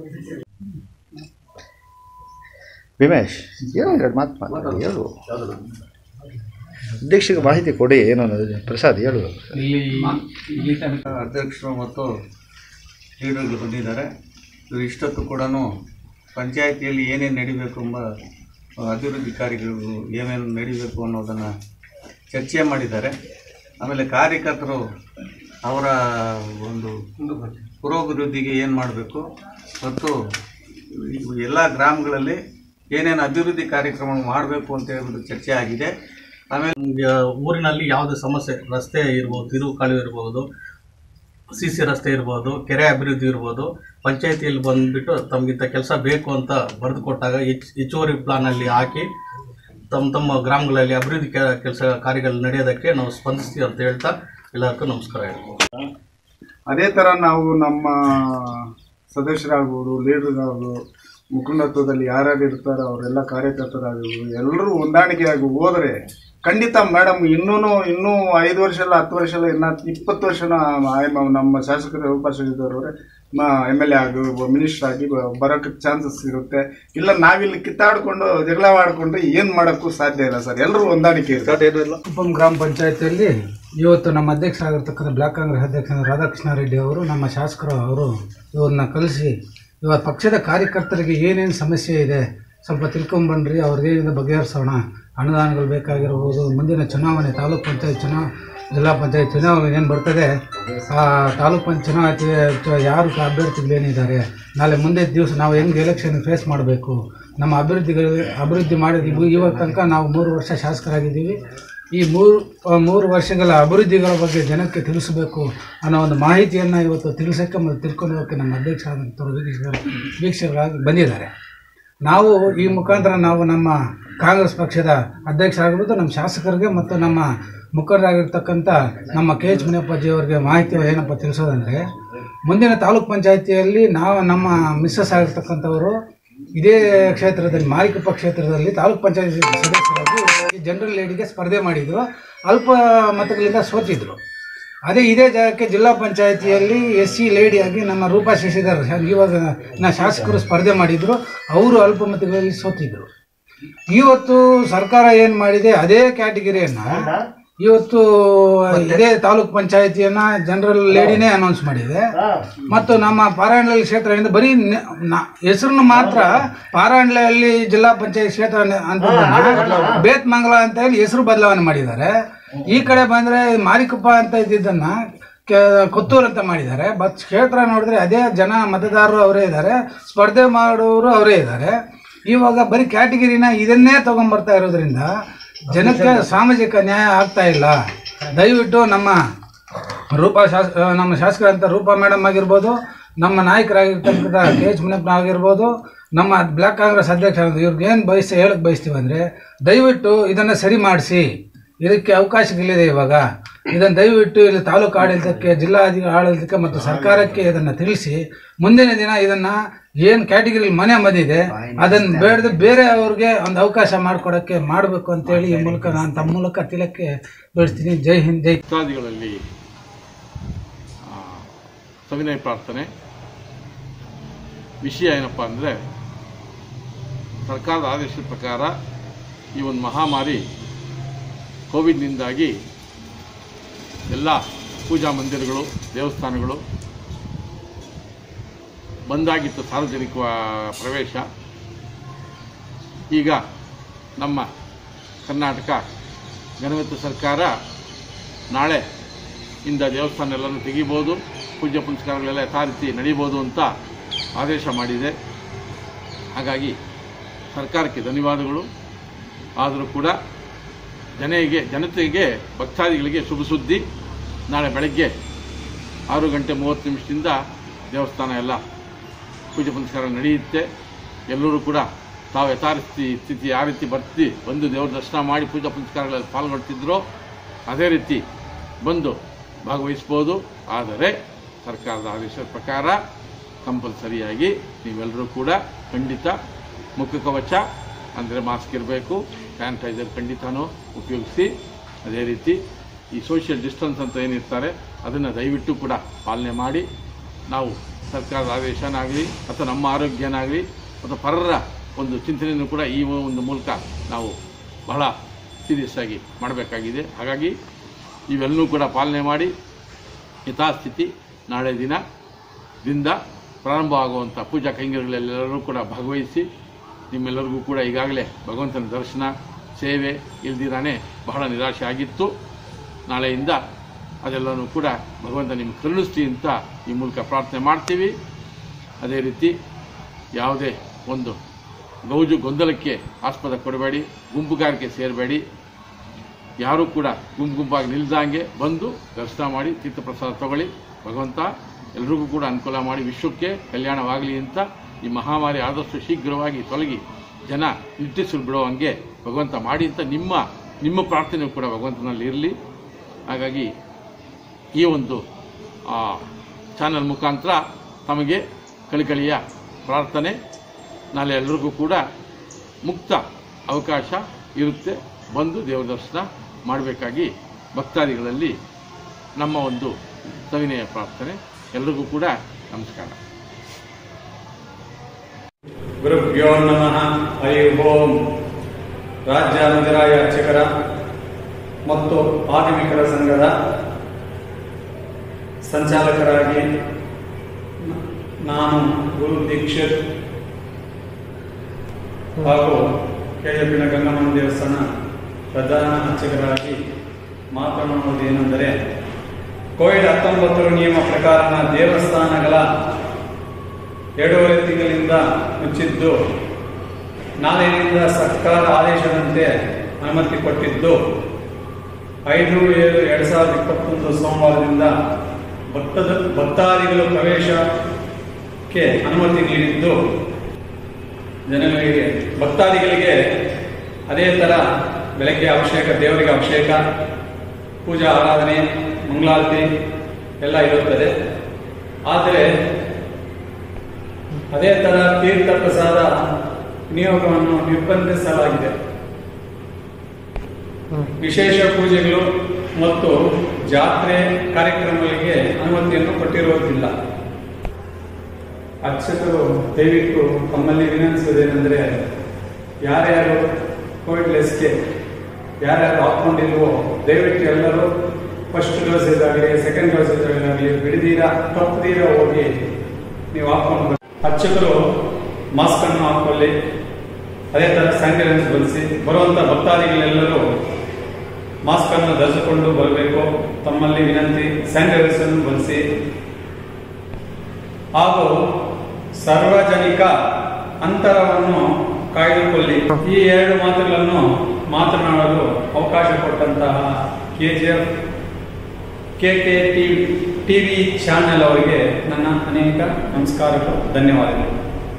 ಭೀಮೇಶ್ ಏನು ಎರಡು ಮಾತು ಮಾತಾಡಿ ಹೇಳು ಅಧ್ಯಕ್ಷರಿಗೆ ಮಾಹಿತಿ ಕೊಡಿ ಏನು ಅನ್ನೋದು ಪ್ರಸಾದ್ ಹೇಳು ಅಧ್ಯಕ್ಷರು ಮತ್ತು ಲೀಡರ್ಗಳು ಬಂದಿದ್ದಾರೆ ಇವರು ಇಷ್ಟೊತ್ತು ಕೂಡ ಪಂಚಾಯಿತಿಯಲ್ಲಿ ಏನೇನು ನಡಿಬೇಕು ಎಂಬ ಅಭಿವೃದ್ಧಿ ಕಾರ್ಯಗಳು ಏನೇನು ನಡಿಬೇಕು ಅನ್ನೋದನ್ನು ಚರ್ಚೆ ಮಾಡಿದ್ದಾರೆ ಆಮೇಲೆ ಕಾರ್ಯಕರ್ತರು ಅವರ ಒಂದು ಪುರೋಭಿವೃದ್ಧಿಗೆ ಏನು ಮಾಡಬೇಕು ಮತ್ತು ಎಲ್ಲ ಗ್ರಾಮಗಳಲ್ಲಿ ಏನೇನು ಅಭಿವೃದ್ಧಿ ಕಾರ್ಯಕ್ರಮ ಮಾಡಬೇಕು ಅಂತ ಹೇಳ್ಬಿಟ್ಟು ಚರ್ಚೆ ಆಗಿದೆ ಆಮೇಲೆ ನಮ್ಗೆ ಊರಿನಲ್ಲಿ ಯಾವುದೇ ಸಮಸ್ಯೆ ರಸ್ತೆ ಇರ್ಬೋದು ತಿರುವು ಕಾಲುವೆ ಇರ್ಬೋದು ಸಿ ಸಿ ರಸ್ತೆ ಇರ್ಬೋದು ಕೆರೆ ಅಭಿವೃದ್ಧಿ ಇರ್ಬೋದು ಪಂಚಾಯತಿಯಲ್ಲಿ ಬಂದುಬಿಟ್ಟು ತಮಗಿಂತ ಕೆಲಸ ಬೇಕು ಅಂತ ಬರೆದು ಕೊಟ್ಟಾಗ ಹೆಚ್ಚು ಹೆಚ್ಚುವರಿ ಪ್ಲಾನಲ್ಲಿ ಹಾಕಿ ತಮ್ಮ ತಮ್ಮ ಗ್ರಾಮಗಳಲ್ಲಿ ಅಭಿವೃದ್ಧಿ ಕೆಲಸ ಕಾರ್ಯಗಳು ನಡೆಯೋದಕ್ಕೆ ನಾವು ಸ್ಪಂದಿಸ್ತೀವಿ ಅಂತ ಹೇಳ್ತಾ ಎಲ್ಲರಿಗೂ ನಮಸ್ಕಾರ ಹೇಳ್ತೀನಿ ಅದೇ ಥರ ನಾವು ನಮ್ಮ ಸದಸ್ಯರಾಗ್ಬೋದು ಲೀಡರ್ಗಾಗ್ಬೋದು ಮುಖಂಡತ್ವದಲ್ಲಿ ಯಾರ್ಯಾರು ಇರ್ತಾರೋ ಅವರೆಲ್ಲ ಕಾರ್ಯಕರ್ತರಾಗಿರ್ಬೋದು ಎಲ್ಲರೂ ಹೊಂದಾಣಿಕೆಯಾಗಿ ಹೋದರೆ ಖಂಡಿತ ಮೇಡಮ್ ಇನ್ನೂ ಇನ್ನೂ ಐದು ವರ್ಷ ಅಲ್ಲ ಹತ್ತು ವರ್ಷ ಅಲ್ಲ ಇನ್ನು ಇಪ್ಪತ್ತು ವರ್ಷನ ಆಯ್ಮ ನಮ್ಮ ಶಾಸಕರು ಉಪಶಾಸಕರವರೇ ಎಮ್ ಎಲ್ ಎ ಆಗಿ ಮಿನಿಸ್ಟರ್ ಆಗಿ ಬ- ಬರೋಕ್ಕೆ ಚಾನ್ಸಸ್ ಇರುತ್ತೆ ಇಲ್ಲ ನಾವಿಲ್ಲಿ ಕಿತ್ತಾಡ್ಕೊಂಡು ಜಗಳ ಆಡ್ಕೊಂಡ್ರೆ ಏನು ಮಾಡೋಕ್ಕೂ ಸಾಧ್ಯ ಇಲ್ಲ ಸರ್ ಎಲ್ಲರೂ ಹೊಂದಾಣಿಕೆ ಇರ್ತಾರೆ ಕುಪ್ಪಂ ಗ್ರಾಮ ಪಂಚಾಯತಿಯಲ್ಲಿ ಇವತ್ತು ನಮ್ಮ ಅಧ್ಯಕ್ಷರಾಗಿರ್ತಕ್ಕಂಥ ಬ್ಲಾಕ್ ಕಾಂಗ್ರೆಸ್ ಅಧ್ಯಕ್ಷ ರಾಧಾಕೃಷ್ಣ ರೆಡ್ಡಿ ಅವರು ನಮ್ಮ ಶಾಸಕರು ಅವರು ಇವ್ರನ್ನ ಕಲಿಸಿ ಇವತ್ತು ಪಕ್ಷದ ಕಾರ್ಯಕರ್ತರಿಗೆ ಏನೇನು ಸಮಸ್ಯೆ ಇದೆ ಸ್ವಲ್ಪ ತಿಳ್ಕೊಂಬನ್ರಿ ಅವ್ರದ್ದೇನಿದೆ ಬಗೆಹರಿಸೋಣ ಅನುದಾನಗಳು ಬೇಕಾಗಿರ್ಬೋದು ಮುಂದಿನ ಚುನಾವಣೆ ತಾಲೂಕ್ ಪಂಚಾಯತ್ ಚುನಾ ಜಿಲ್ಲಾ ಪಂಚಾಯತ್ ಚುನಾವಣೆ ಏನು ಬರ್ತದೆ ಆ ತಾಲೂಕ್ ಪಂಚ ಚುನಾವಣೆ ಚ- ಯಾರು ಅಭ್ಯರ್ಥಿಗಳೇನಿದ್ದಾರೆ ನಾಳೆ ಮುಂದೆ ದಿವಸ ನಾವು ಹೆಂಗೆ ಎಲೆಕ್ಷನ್ ಫೇಸ್ ಮಾಡಬೇಕು ನಮ್ಮ ಅಭಿವೃದ್ಧಿಗಳು ಅಭಿವೃದ್ಧಿ ಮಾಡಿದ್ದೀವಿ ಇವತ್ತು ತನಕ ನಾವು ಮೂರು ವರ್ಷ ಶಾಸಕರಾಗಿದ್ದೀವಿ ಈ ಮೂರು ಆ, ಮೂರು ವರ್ಷಗಳ ಅಭಿವೃದ್ಧಿಗಳ ಬಗ್ಗೆ ಜನಕ್ಕೆ ತಿಳಿಸಬೇಕು ಅನ್ನೋ ಒಂದು ಮಾಹಿತಿಯನ್ನು ಇವತ್ತು ತಿಳಿಸೋಕ್ಕೆ ಮತ್ತು ತಿಳ್ಕೊಂಡು ಹೋಗೋಕ್ಕೆ ನಮ್ಮ ಅಧ್ಯಕ್ಷರಾದಂಥವ್ರು ವೀಕ್ಷಕರು ವೀಕ್ಷಕರಾಗಿ ಬಂದಿದ್ದಾರೆ ನಾವು ಈ ಮುಖಾಂತರ ನಾವು ನಮ್ಮ ಕಾಂಗ್ರೆಸ್ ಪಕ್ಷದ ಅಧ್ಯಕ್ಷರಾಗಿರ್ಬೋದು ನಮ್ಮ ಶಾಸಕರಿಗೆ ಮತ್ತು ನಮ್ಮ ಮುಖಂಡರಾಗಿರ್ತಕ್ಕಂಥ ನಮ್ಮ ಕೆ ಎಚ್ ಮುನಿಯಪ್ಪಾಜಿಯವರಿಗೆ ಮಾಹಿತಿ ಏನಪ್ಪ ತಿಳಿಸೋದಂದರೆ ಮುಂದಿನ ತಾಲೂಕ್ ಪಂಚಾಯಿತಿಯಲ್ಲಿ ನಾವು ನಮ್ಮ ಮಿಸ್ಸಸ್ ಆಗಿರ್ತಕ್ಕಂಥವರು ಇದೇ ಕ್ಷೇತ್ರದಲ್ಲಿ ಮಾರಿಕಪ್ಪ ಕ್ಷೇತ್ರದಲ್ಲಿ ತಾಲೂಕ್ ಪಂಚಾಯತ್ ಸದಸ್ಯರಾಗಿ ಜನರಲ್ ಲೇಡಿಗೆ ಸ್ಪರ್ಧೆ ಮಾಡಿದ್ರು ಅಲ್ಪ ಮತಗಳಿಂದ ಸೋತಿದ್ರು ಅದೇ ಇದೇ ಜಾಗಕ್ಕೆ ಜಿಲ್ಲಾ ಪಂಚಾಯಿತಿಯಲ್ಲಿ ಎಸ್ ಸಿ ಲೇಡಿಯಾಗಿ ನಮ್ಮ ರೂಪಾ ಶಶಿಧರ್ ಇವಾಗ ನಾ ಶಾಸಕರು ಸ್ಪರ್ಧೆ ಮಾಡಿದ್ರು ಅವರು ಅಲ್ಪಮತಗಳಲ್ಲಿ ಸೋತಿದ್ರು ಇವತ್ತು ಸರ್ಕಾರ ಏನು ಮಾಡಿದೆ ಅದೇ ಕ್ಯಾಟಗಿರಿಯನ್ನು ಇವತ್ತು ಇದೇ ತಾಲೂಕ್ ಪಂಚಾಯಿತಿಯನ್ನ ಜನರಲ್ ಲೇಡಿನೇ ಅನೌನ್ಸ್ ಮಾಡಿದೆ ಮತ್ತು ನಮ್ಮ ಪಾರಾಯಣಹಳ್ಳಿ ಕ್ಷೇತ್ರದಿಂದ ಬರೀ ನೆ- ನ- ಹೆಸರನ್ನು ಮಾತ್ರ ಪಾರಾಯಣಹಳ್ಳಿ ಜಿಲ್ಲಾ ಪಂಚಾಯತ್ ಕ್ಷೇತ್ರ ಅಂತ ಬೇತ್ಮಂಗಲ ಅಂತ ಹೇಳಿ ಹೆಸರು ಬದಲಾವಣೆ ಮಾಡಿದ್ದಾರೆ ಈ ಕಡೆ ಬಂದ್ರೆ ಮಾರಿಕಪ್ಪ ಅಂತ ಇದ್ದಿದ್ದನ್ನ ಕೆ- ಕೊತ್ತೂರು ಅಂತ ಮಾಡಿದ್ದಾರೆ ಬಟ್ ಕ್ಷೇತ್ರ ನೋಡಿದ್ರೆ ಅದೇ ಜನ ಮತದಾರರು ಅವರೇ ಇದ್ದಾರೆ ಸ್ಪರ್ಧೆ ಮಾಡೋರು ಅವರೇ ಇದ್ದಾರೆ ಇವಾಗ ಬರೀ ಕ್ಯಾಟಗಿರಿನ ಇದನ್ನೇ ತಗೊಂಡ್ಬರ್ತಾ ಇರೋದ್ರಿಂದ ಜನಕ್ಕೆ ಸಾಮಾಜಿಕ ನ್ಯಾಯ ಆಗ್ತಾ ಇಲ್ಲ ದಯವಿಟ್ಟು ನಮ್ಮ ರೂಪಾ ಶಾಸ ಆ, ನಮ್ಮ ಶಾಸಕರಂತ ರೂಪಾ ಮೇಡಮ್ ಆಗಿರ್ಬೋದು ನಮ್ಮ ನಾಯಕರಾಗಿರ್ತಕ್ಕಂಥ ಕೆ ಎಚ್ ಮುನಿಯಪ್ಪನ ಆಗಿರ್ಬೋದು ನಮ್ಮ ಬ್ಲಾಕ್ ಕಾಂಗ್ರೆಸ್ ಅಧ್ಯಕ್ಷ ಇವ್ರಿಗೆ ಏನು ಬಯಸಿ ಹೇಳಕ್ಕೆ ಬಯಸ್ತೀವಿ ಅಂದರೆ ದಯವಿಟ್ಟು ಇದನ್ನು ಸರಿ ಮಾಡಿಸಿ ಇದಕ್ಕೆ ಅವಕಾಶಗಳಿದೆ ಇವಾಗ ಇದನ್ನು ದಯವಿಟ್ಟು ಇಲ್ಲಿ ತಾಲೂಕು ಆಡಳಿತಕ್ಕೆ ಜಿಲ್ಲಾ ಅಧಿ- ಆಡಳಿತಕ್ಕೆ ಮತ್ತು ಸರ್ಕಾರಕ್ಕೆ ಇದನ್ನು ತಿಳಿಸಿ ಮುಂದಿನ ದಿನ ಇದನ್ನು ಏನು ಕ್ಯಾಟಗಿರಿ ಮನೆ ಬಂದಿದೆ ಅದನ್ನು ಬೇಡದೆ ಬೇರೆ ಅವ್ರಿಗೆ ಒಂದು ಅವಕಾಶ ಮಾಡಿಕೊಡೋಕ್ಕೆ ಮಾಡಬೇಕು ಅಂತೇಳಿ ಈ ಮೂಲಕ ನಾನು ತಮ್ಮ ಮೂಲಕ ತಿಳಕ್ಕೆ ಬೆಳೆಸ್ತೀನಿ ಜೈ ಹಿಂದ್ ಜೈ ಇತ್ಯಾದಿಗಳಲ್ಲಿ ಆ, ಸವಿನಯ ಪ್ರಾರ್ಥನೆ ವಿಷಯ ಏನಪ್ಪ ಅಂದರೆ ಸರ್ಕಾರದ ಆದೇಶದ ಪ್ರಕಾರ ಈ ಒಂದು ಮಹಾಮಾರಿ ಕೋವಿಡ್ನಿಂದಾಗಿ ಎಲ್ಲ ಪೂಜಾ ಮಂದಿರಗಳು ದೇವಸ್ಥಾನಗಳು ಬಂದಾಗಿತ್ತು ಸಾರ್ವಜನಿಕ ಪ್ರವೇಶ ಈಗ ನಮ್ಮ ಕರ್ನಾಟಕ ಗಣಮಿತ ಸರ್ಕಾರ ನಾಳೆ ಇಂದ ದೇವಸ್ಥಾನ ಎಲ್ಲನೂ ತೆಗಿಬೋದು ಪೂಜೆ ಪುನಸ್ಕಾರಗಳೆಲ್ಲ ಯಥಾರೀತಿ ನಡೀಬೋದು ಅಂತ ಆದೇಶ ಮಾಡಿದೆ ಹಾಗಾಗಿ ಸರ್ಕಾರಕ್ಕೆ ಧನ್ಯವಾದಗಳು ಆದರೂ ಕೂಡ ಜನರಿಗೆ ಜನತೆಗೆ ಭಕ್ತಾದಿಗಳಿಗೆ ಶುಭ ಸುದ್ದಿ ನಾಳೆ ಬೆಳಗ್ಗೆ ಆರು ಗಂಟೆ ಮೂವತ್ತು ನಿಮಿಷದಿಂದ ದೇವಸ್ಥಾನ ಎಲ್ಲ ಪೂಜೆ ಪುನಸ್ಕಾರ ನಡೆಯುತ್ತೆ ಎಲ್ಲರೂ ಕೂಡ ತಾವು ಯಥಾರ್ಥಿ ಸ್ಥಿತಿ ಯಾವ ರೀತಿ ಬರ್ತಿ ಬಂದು ದೇವ್ರ ದರ್ಶನ ಮಾಡಿ ಪೂಜಾ ಪುನಸ್ಕಾರಗಳಲ್ಲಿ ಪಾಲ್ಗೊಳ್ತಿದ್ರೋ ಅದೇ ರೀತಿ ಬಂದು ಭಾಗವಹಿಸ್ಬೋದು ಆದರೆ ಸರ್ಕಾರದ ಆದೇಶದ ಪ್ರಕಾರ ಕಂಪಲ್ಸರಿಯಾಗಿ ನೀವೆಲ್ಲರೂ ಕೂಡ ಖಂಡಿತ ಮುಖಕವಚ ಅಂದರೆ ಮಾಸ್ಕ್ ಇರಬೇಕು ಸ್ಯಾನಿಟೈಸರ್ ಖಂಡಿತನೂ ಉಪಯೋಗಿಸಿ ಅದೇ ರೀತಿ ಈ ಸೋಷಿಯಲ್ ಡಿಸ್ಟೆನ್ಸ್ ಅಂತ ಏನಿರ್ತಾರೆ ಅದನ್ನು ದಯವಿಟ್ಟು ಕೂಡ ಪಾಲನೆ ಮಾಡಿ ನಾವು ಸರ್ಕಾರದ ಆದೇಶನಾಗಲಿ ಅಥವಾ ನಮ್ಮ ಆರೋಗ್ಯನಾಗಲಿ ಅಥವಾ ಪರರ ಒಂದು ಚಿಂತನೆಯನ್ನು ಕೂಡ ಈ ಒಂದು ಮೂಲಕ ನಾವು ಬಹಳ ಸೀರಿಯಸ್ ಆಗಿ ಮಾಡಬೇಕಾಗಿದೆ ಹಾಗಾಗಿ ಇವೆಲ್ಲವೂ ಕೂಡ ಪಾಲನೆ ಮಾಡಿ ಯಥಾಸ್ಥಿತಿ ನಾಳೆ ದಿನ ದಿಂದ ಪ್ರಾರಂಭ ಆಗುವಂಥ ಪೂಜಾ ಕೈಂಕರ್ಯಗಳೆಲ್ಲರೂ ಕೂಡ ಭಾಗವಹಿಸಿ ನಿಮ್ಮೆಲ್ಲರಿಗೂ ಕೂಡ ಈಗಾಗಲೇ ಭಗವಂತನ ದರ್ಶನ ಸೇವೆ ಇಲ್ದಿರಾನೇ ಬಹಳ ನಿರಾಶೆ ಆಗಿತ್ತು ನಾಳೆಯಿಂದ ಅದೆಲ್ಲನೂ ಕೂಡ ಭಗವಂತ ನಿಮ್ಗೆ ಕರುಣಿಸ್ಲಿ ಅಂತ ಈ ಮೂಲಕ ಪ್ರಾರ್ಥನೆ ಮಾಡ್ತೀವಿ ಅದೇ ರೀತಿ ಯಾವುದೇ ಒಂದು ಗೌಜು ಗೊಂದಲಕ್ಕೆ ಆಸ್ಪದ ಕೊಡಬೇಡಿ ಗುಂಪುಗಾರಿಕೆ ಸೇರಬೇಡಿ ಯಾರೂ ಕೂಡ ಗುಂಪು ಗುಂಪಾಗಿ ನಿಲ್ದಂಗೆ ಬಂದು ದರ್ಶನ ಮಾಡಿ ತೀರ್ಥಪ್ರಸಾದ ತಗೊಳ್ಳಿ ಭಗವಂತ ಎಲ್ರಿಗೂ ಕೂಡ ಅನುಕೂಲ ಮಾಡಿ ವಿಶ್ವಕ್ಕೆ ಕಲ್ಯಾಣವಾಗಲಿ ಅಂತ ಈ ಮಹಾಮಾರಿ ಆದಷ್ಟು ಶೀಘ್ರವಾಗಿ ತೊಲಗಿ ಜನ ನಿಟ್ಟಿಸಲು ಬಿಡೋ ಹಂಗೆ ಭಗವಂತ ಮಾಡಿ ಅಂತ ನಿಮ್ಮ ನಿಮ್ಮ ಪ್ರಾರ್ಥನೆ ಕೂಡ ಭಗವಂತನಲ್ಲಿ ಇರಲಿ ಹಾಗಾಗಿ ಈ ಒಂದು ಚಾನಲ್ ಮುಖಾಂತರ ತಮಗೆ ಕಳಿಕಳಿಯ ಪ್ರಾರ್ಥನೆ ನಾಳೆ ಎಲ್ರಿಗೂ ಕೂಡ ಮುಕ್ತ ಅವಕಾಶ ಇರುತ್ತೆ ಬಂದು ದೇವರ ದರ್ಶನ ಮಾಡಬೇಕಾಗಿ ಭಕ್ತಾದಿಗಳಲ್ಲಿ ನಮ್ಮ ಒಂದು ಸವಿನಯ ಪ್ರಾರ್ಥನೆ ಎಲ್ರಿಗೂ ಕೂಡ ನಮಸ್ಕಾರ ಗುರುಭ್ಯೋ ನಮಃ ಹರಿ ಓಂ ರಾಜ್ಯ ಮುಜರಾಯಿ ಅರ್ಚಕರ ಮತ್ತು ಆಗಮಿಕರ ಸಂಘದ ಸಂಚಾಲಕರಾಗಿ ನಾನು ಗುರು ದೀಕ್ಷಿತ್ ಹಾಗೂ ಕೆಜಪಿನ ಗಂಗಮ್ಮನ ದೇವಸ್ಥಾನ ಪ್ರಧಾನ ಅರ್ಚಕರಾಗಿ ಮಾತನಾಡುವುದು ಏನೆಂದರೆ ಕೋವಿಡ್ ಹತ್ತೊಂಬತ್ತು ನಿಯಮ ಪ್ರಕಾರ ದೇವಸ್ಥಾನಗಳ ಎರಡೂವರೆ ತಿಂಗಳಿಂದ ಮುಚ್ಚಿದ್ದು ನಾಳೆಯಿಂದ ಸರ್ಕಾರ ಆದೇಶದಂತೆ ಅನುಮತಿ ಕೊಟ್ಟಿದ್ದು ಐದು ಏಳು ಎರಡು ಸಾವಿರದ ಇಪ್ಪತ್ತೊಂದು ಸೋಮವಾರದಿಂದ ಭಕ್ತದ ಭಕ್ತಾದಿಗಳು ಪ್ರವೇಶಕ್ಕೆ ಅನುಮತಿ ನೀಡಿದ್ದು ಜನಗಳಿಗೆ ಭಕ್ತಾದಿಗಳಿಗೆ ಅದೇ ಥರ ಬೆಳಗ್ಗೆ ಅಭಿಷೇಕ ದೇವರಿಗೆ ಅಭಿಷೇಕ ಪೂಜಾ ಆರಾಧನೆ ಮಂಗಳಾರತಿ ಎಲ್ಲ ಇರುತ್ತದೆ ಆದರೆ ಅದೇ ಥರ ತೀರ್ಥ ಪ್ರಸಾದ ವಿನಿಯೋಗವನ್ನು ನಿರ್ಬಂಧಿಸಲಾಗಿದೆ ವಿಶೇಷ ಪೂಜೆಗಳು ಮತ್ತು ಜಾತ್ರೆ ಕಾರ್ಯಕ್ರಮಗಳಿಗೆ ಅನುಮತಿಯನ್ನು ಕೊಟ್ಟಿರುವುದಿಲ್ಲ ಅರ್ಚಕರು ದಯವಿಟ್ಟು ತಮ್ಮಲ್ಲಿ ವಿನಂತಿಸುವುದೇನೆಂದರೆ ಯಾರ್ಯಾರು ಕೋವಿಡ್ ಲಸಿಕೆ ಯಾರ್ಯಾರು ಹಾಕ್ಕೊಂಡಿಲ್ವೋ ದಯವಿಟ್ಟು ಎಲ್ಲರೂ ಫಸ್ಟ್ ಡೋಸೇಜ್ ಆಗಲಿ ಸೆಕೆಂಡ್ ಡೋಸೇಜ್ ಆಗಲಿ ಬಿಡದೀರ ತಪ್ಪದೀರ ಹೋಗಿ ನೀವು ಹಾಕೊಂಡು ಬನ್ನಿ. ಅರ್ಚಕರು ಮಾಸ್ಕ್ ಅನ್ನು ಹಾಕೊಳ್ಳಿ ಅದೇ ಥರ ಸ್ಯಾನಿಟೈಸರ್ ಬಳಸಿ ಬರುವಂಥ ಭಕ್ತಾದಿಗಳೆಲ್ಲರೂ ಮಾಸ್ಕ್ ಅನ್ನು ಧರಿಸಿಕೊಂಡು ಬರಬೇಕು ತಮ್ಮಲ್ಲಿ ವಿನಂತಿ ಸ್ಯಾನಿಟೈಸರ್ ಬಳಸಿ ಹಾಗೂ ಸಾರ್ವಜನಿಕ ಅಂತರವನ್ನು ಕಾಯ್ದುಕೊಳ್ಳಿ ಈ ಎರಡು ಮಾತುಗಳನ್ನು ಮಾತನಾಡಲು ಅವಕಾಶ ಕೊಟ್ಟಂತಹ K G F K K TV channel ಅವರಿಗೆ ನನ್ನ ಅನೇಕ ನಮಸ್ಕಾರಗಳು ಧನ್ಯವಾದಗಳು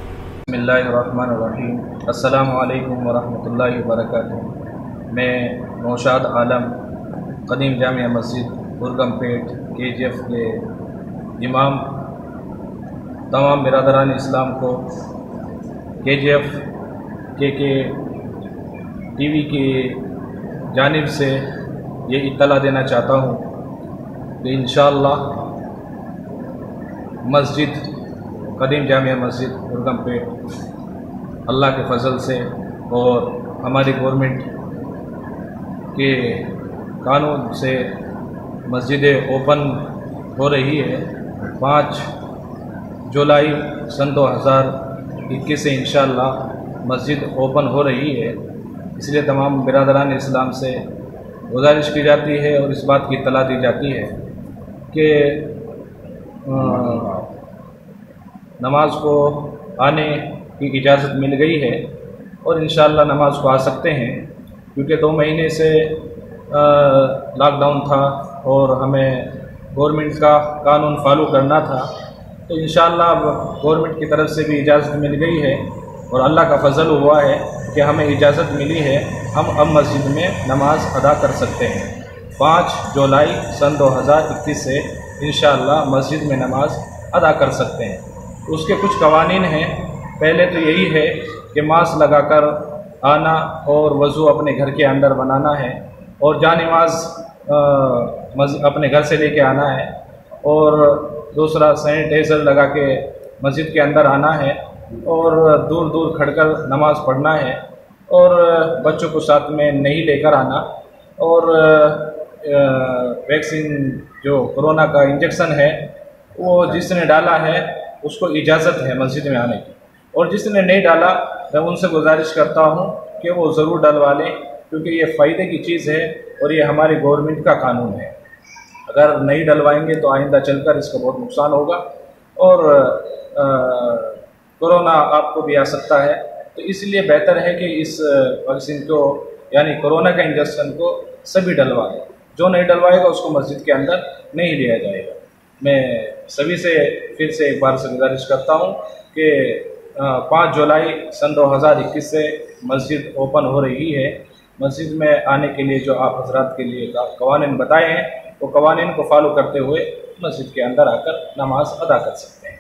बसमीम अस्सलाम वालेकुम वरहमतुल्लाहि वबरकातुहू मैं नौशाद आलम कदीम जामिया मस्जिद बुरगम पेट के जी एफ के इमाम तमाम बिरदरान इस्लाम को के जी एफ के के टी वी की जानब से ये इत्तला देना चाहता हूँ कि इन मस्जिद कदीम जामिया मस्जिद दुर्गम पेट अल्लाह के फजल से और हमारी गवर्नमेंट के कानून से मस्जिदें ओपन हो रही है पाँच जुलाई सन 2021 से इंशाअल्लाह मस्जिद ओपन हो रही है इसलिए तमाम बिरादरान इस्लाम से गुजारिश की जाती है और इस बात की इतला दी जाती है कि नमाज को आने की इजाज़त मिल गई है और इन नमाज को आ सकते हैं क्योंकि दो महीने से लॉकडाउन था और हमें गवर्नमेंट का कानून फॉलो करना था तो इन अब गवर्नमेंट की तरफ से भी इजाज़त मिल गई है और अल्लाह का फजल हुआ है कि हमें इजाज़त मिली है हम अब मस्जिद में नमाज अदा कर सकते हैं पाँच जुलाई सन 2021 से इन मस्जिद में नमाज अदा कर सकते हैं उसके कुछ कवानीन हैं पहले तो यही है कि मास्क लगाकर आना और वज़ू अपने घर के अंदर बनाना है और जा नमाज अपने घर से लेके आना है और दूसरा सैनिटाइज़र लगा के मस्जिद के अंदर आना है और दूर दूर खड़कर नमाज़ पढ़ना है और बच्चों को साथ में नहीं लेकर आना और वैक्सीन जो कोरोना का इंजेक्शन है वो जिसने डाला है उसको इजाज़त है मस्जिद में आने की और जिसने नहीं डाला मैं उनसे गुजारिश करता हूँ कि वो ज़रूर डलवा लें क्योंकि ये फ़ायदे की चीज़ है और ये हमारी गवर्नमेंट का कानून है अगर नहीं डलवाएंगे तो आइंदा चलकर इसका बहुत नुकसान होगा और कोरोना आपको भी आ सकता है तो इसलिए बेहतर है कि इस वैक्सीन को यानी कोरोना का इंजेक्शन को सभी डलवा दें जो नहीं डलवाएगा उसको मस्जिद के अंदर नहीं लिया जाएगा मैं सभी से फिर से एक बार से गुजारिश करता हूँ कि पाँच जुलाई सन 2021 से मस्जिद ओपन हो रही है मस्जिद में आने के लिए जो आप हजरात के लिए कवानीन बताए हैं वो कवानीन को फॉलो करते हुए मस्जिद के अंदर आकर नमाज अदा कर सकते हैं